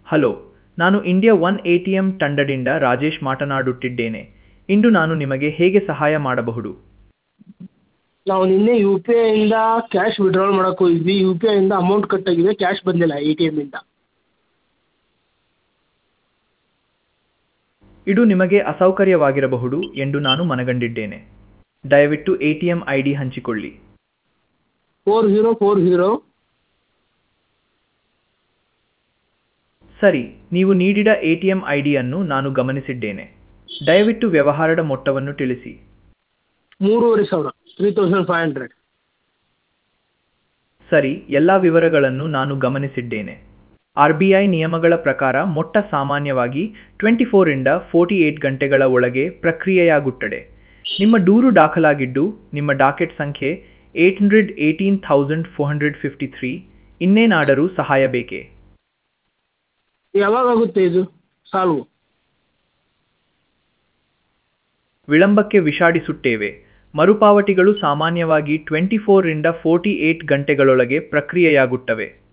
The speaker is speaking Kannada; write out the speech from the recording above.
ಹಲೋ ನಾನು India one A T M ತಂಡದಿಂದ ರಾಜೇಶ್ ಮಾತನಾಡುತ್ತಿದ್ದೇನೆ ಇಂದು ನಾನು ನಿಮಗೆ ಹೇಗೆ ಸಹಾಯ ಮಾಡಬಹುದು ನಾವು ನಿನ್ನೆ ಯು ಪಿ ಐಯಿಂದ ಕ್ಯಾಶ್ ವಿಡ್ರಾಲ್ ಮಾಡಕ್ಕೆ ಹೋಗಿದ್ವಿ ಯು ಪಿ ಐಯಿಂದ ಅಮೌಂಟ್ ಕಟ್ ಆಗಿದೆ ಕ್ಯಾಶ್ ಬಂದಿಲ್ಲ ಎ ಟಿ ಎಮ್ಮಿಂದ ಇದು ನಿಮಗೆ ಅಸೌಕರ್ಯವಾಗಿರಬಹುದು ಎಂದು ನಾನು ಮನಗಂಡಿದ್ದೇನೆ ದಯವಿಟ್ಟು A T M I D ಹಂಚಿಕೊಳ್ಳಿ ಫೋರ್ ಝೀರೋ ಫೋರ್ ಝೀರೋ ಸರಿ ನೀವು ನೀಡಿದ ಎ ಟಿ ಎಂ ಐ ಡಿಯನ್ನು ನಾನು ಗಮನಿಸಿದ್ದೇನೆ ದಯವಿಟ್ಟು ವ್ಯವಹಾರದ ಮೊತ್ತವನ್ನು ತಿಳಿಸಿ ಮೂರುವರೆ ಸಾವಿರ ತ್ರೀ ತೌಸಂಡ್ ಫೈವ್ ಹಂಡ್ರೆಡ್ ಸರಿ ಎಲ್ಲ ವಿವರಗಳನ್ನು ನಾನು ಗಮನಿಸಿದ್ದೇನೆ ಆರ್ ಬಿ ಐ ನಿಯಮಗಳ ಪ್ರಕಾರ ಮೊಟ್ಟ ಸಾಮಾನ್ಯವಾಗಿ ಟ್ವೆಂಟಿ ಫೋರಿಂದ ಫೋರ್ಟಿ ಏಟ್ ಗಂಟೆಗಳ ಒಳಗೆ ಪ್ರಕ್ರಿಯೆಯಾಗುತ್ತದೆ ನಿಮ್ಮ ದೂರು ದಾಖಲಾಗಿದ್ದು ನಿಮ್ಮ ಡಾಕೆಟ್ ಸಂಖ್ಯೆ eight hundred eighteen thousand four hundred fifty three ಇನ್ನೇನಾದರೂ ಸಹಾಯ ಬೇಕೇ ಯಾವಾಗ ಆಗುತ್ತೆ ಇದು ಸಾಲ್ವು ವಿಳಂಬಕ್ಕೆ ವಿಷಾಡಿಸುತ್ತೇವೆ ಮರುಪಾವತಿಗಳು ಸಾಮಾನ್ಯವಾಗಿ ಟ್ವೆಂಟಿ ಫೋರಿಂದ ಫೋರ್ಟಿ ಏಟ್ ಗಂಟೆಗಳೊಳಗೆ ಪ್ರಕ್ರಿಯೆಯಾಗುತ್ತವೆ